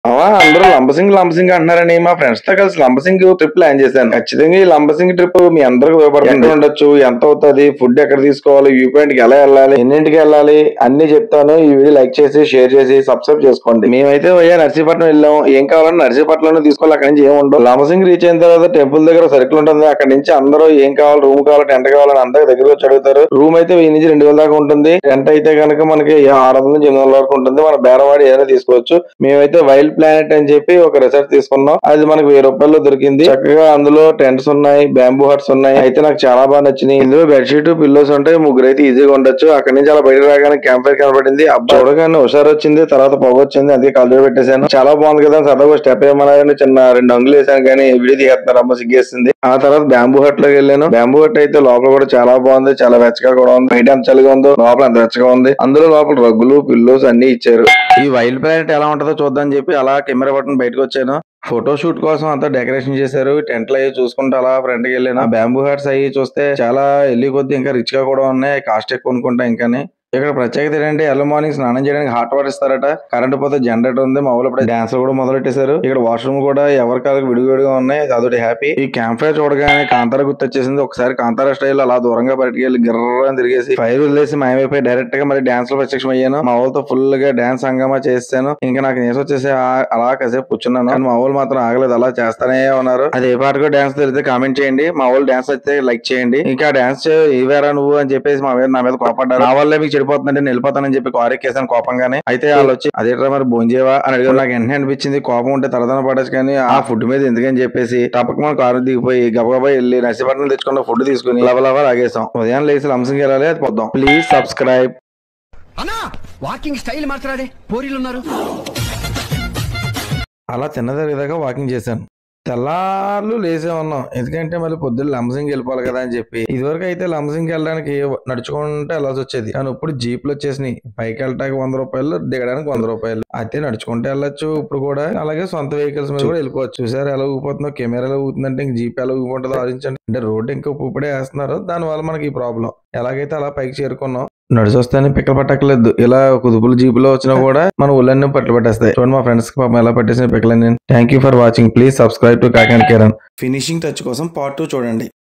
అవా అందరూ లంబసింగ్ లంబసింగ్ అంటున్నారని మా ఫ్రెండ్స్ తో కలిసి లంబసింగ్ ట్రిప్ ప్లాన్ చేశాను ఖచ్చితంగా ఈ లంబసింగ్ ట్రిప్ మీ అందరికి ఉపయోగపడుతుంది ఎక్కడ ఉండొచ్చు ఎంత అవుతుంది ఫుడ్ ఎక్కడ తీసుకోవాలి వ్యూ పాయింట్ కి ఎలా వెళ్ళాలి ఎన్నింటికి వెళ్ళాలి అన్ని చెప్తాను ఈ వీడియో లైక్ చేసి షేర్ చేసి సబ్స్క్రైబ్ చేసుకోండి మేమైతే పోయా నర్సీపట్నం వెళ్ళాం ఏం కావాలన్నా నర్సీపట్నంలో తీసుకోవాలి అక్కడి నుంచి ఏం ఉండవు లంబసింగ్ రీచ్ అయిన తర్వాత టెంపుల్ దగ్గర సర్కిల్ ఉంటుంది అక్కడ నుంచి అందరూ ఏం కావాలి రూమ్ కావాలి టెంట్ కావాలని అందరి దగ్గర వచ్చి అడుగుతారు రూమ్ అయితే వెయ్యి నుంచి రెండు వేల దాకా ఉంటుంది టెంట్ అయితే కనుక మనకి ఆరు వందల నుంచి ఎనిమిది వందల వరకు ఉంటుంది మన బేరవాడి ఏదైనా తీసుకోవచ్చు మేమైతే వైల్డ్ ప్లానెట్ అని చెప్పి ఒక రిసార్ట్ తీసుకున్నాం అది మనకు వెయ్యి రూపాయల్లో దొరికింది చక్కగా అందులో టెంట్స్ ఉన్నాయి బ్యాంబూ హట్స్ ఉన్నాయి అయితే నాకు చాలా బాగా నచ్చినాయి ఇందులో బెడ్షీట్ పిల్లోస్ ఉంటాయి ముగ్గురు అయితే ఈజీగా ఉండొచ్చు అక్కడి నుంచి అలా బయట రాగానే క్యాంప్ ఫైర్ కనబడింది అబ్బా చూడగానే హుషారు వచ్చింది తర్వాత పొగ వచ్చింది అందుకే కలర్ పెట్టేశాను చాలా బాగుంది కదా సరదాగా స్టెప్ ఏమన్నా చిన్న రెండు అంగులు వేసాను కానీ వీడియో తీస్తున్నారు అమ్మ సిగ్గేస్తుంది ఆ తర్వాత బ్యాంబూ హట్ లోకి వెళ్ళాను బ్యాంబూ హట్ అయితే లోపల కూడా చాలా బాగుంది చాలా వెచ్చగా కూడా ఉంది బయట ఎంత చలిగా ఉందో లోపల ఎంత వెచ్చగా ఉంది అందులో లోపల రగ్గులు పిల్లోస్ అన్ని ఇచ్చారు ఈ వైల్డ్ ప్లానెట్ ఎలా ఉంటుందో చూద్దాం చెప్పి అలా కెమెరా పట్టుకుని బయటకు వచ్చాను ఫోటో షూట్ కోసం అంతా డెకరేషన్ చేశారు టెంట్లు అయ్యి చూసుకుంటూ అలా ఫ్రంట్ కి వెళ్ళాను బ్యాంబూ హట్స్ అయ్యి చూస్తే చాలా వెళ్ళి కొద్ది ఇంకా రిచ్ గా కూడా ఉన్నాయి కాస్ట్ ఎక్కువ అనుకుంటా ఇంకాని ఇక్కడ ప్రత్యేకత ఏంటంటే ఎర్లీ మార్నింగ్ స్నానం చేయడానికి హాట్ వాటర్ ఇస్తారట కరెంట్ పోతే జనరేటర్ ఉంది మా ఊళ్ళో ఇప్పుడు డాన్స్ కూడా మొదలెట్టేశారు ఇక్కడ వాష్రూమ్ కూడా ఎవరి కాలకు విడివిడిగా ఉన్నాయి అదొకటి హ్యాపీ ఈ క్యాంప్ ఫైర్ చూడగానే కాంతార గుర్తొచ్చేసింది ఒకసారి కాంతార స్టైల్ అలా దూరంగా బయటకు వెళ్ళి గిర్రని తిరిగేసి ఫైర్ వదిలేసి మాయమైపోయి డైరెక్ట్ గా మరి డాన్స్ లో ప్రత్యక్షం అయ్యాను మా ఊళ్ళతో ఫుల్ గా డాన్స్ హంగామా చేస్తాను ఇంకా నాకు నీసం వచ్చేసి ఆ- అలా కాసేపు కూర్చున్నాను కానీ మా ఊళ్ళు మాత్రం ఆగలేదు అలా చేస్తానే ఉన్నారు అది ఏ పాటకో డాన్స్ తెలిస్తే కామెంట్ చేయండి మా ఊళ్ళు డాన్స్ అయితే లైక్ చేయండి ఇంకా డాన్స్ ఇవేరా నువ్వు అని చెప్పేసి మా మీద నా మీద కోపడ్డారు నా వల్లే మీకు చెడిపోతుందంటే నేను వెళ్ళిపోతానని చెప్పి కారెక్కేసాను కోపంగానే అయితే వాళ్ళు వచ్చి అదేట్రా మరి భోంచేవా అని అడిగారు నాకు వెంటనే అనిపించింది కోపం ఉంటే తలదన పడచ్చు కానీ ఆ ఫుడ్ మీద ఎందుకని చెప్పేసి టపక్ మన కారు దిగిపోయి గబగబా వెళ్ళి నర్సీపట్నం తెచ్చుకున్న ఫుడ్ తీసుకుని లవలవ లాగేసాం ఉదయం లేచి లంసింగ్ వెళ్ళాలి అది పోద్దాం ప్లీజ్ సబ్స్క్రైబ్ అన్నా వాకింగ్ స్టైల్ మార్చరాదే పోరీలు ఉన్నారు అలా తిన్నదరిదాకా వాకింగ్ చేశాను తెల్లార్లు లేసే ఉన్నాం ఎందుకంటే మళ్ళీ పొద్దున్న లంబసింగ్ వెళ్ళిపోవాలి కదా అని చెప్పి ఇదివరకు అయితే లంబసింగ్ వెళ్ళడానికి నడుచుకుంటే వెళ్ళాల్సి వచ్చేది కానీ ఇప్పుడు జీప్లు వచ్చేసినాయి పైకి వెళ్ళటానికి వంద రూపాయలు దిగడానికి వంద రూపాయలు అయితే నడుచుకుంటే వెళ్ళొచ్చు ఇప్పుడు కూడా అలాగే సొంత వెహికల్స్ మీద కూడా వెళ్ళిపోవచ్చు చూసారు ఎలా ఊగిపోతుందో కెమెరా ఎలా ఊగుతుందంటే ఇంక జీప్ ఎలా ఊగుంటుందో ఆలోచించండి అంటే రోడ్డు ఇంకా ఇప్పుడే వేస్తున్నారు దాని వల్ల మనకి ఈ ప్రాబ్లం ఎలాగైతే అలా పైకి చేరుకున్నాం నడిచి వస్తేనే పిక్కలు పట్టకలేదు ఇలా కుదుపులు జీపులో వచ్చినా కూడా మన ఊళ్ళన్నీ పట్లు పట్టేస్తాయి చూడండి మా ఫ్రెండ్స్ కి పాపం ఎలా పట్టేసిన పిక్కలన్నీ thank you for watching please subscribe to Kakani Kiran finishing touch కోసం పార్ట్ టూ చూడండి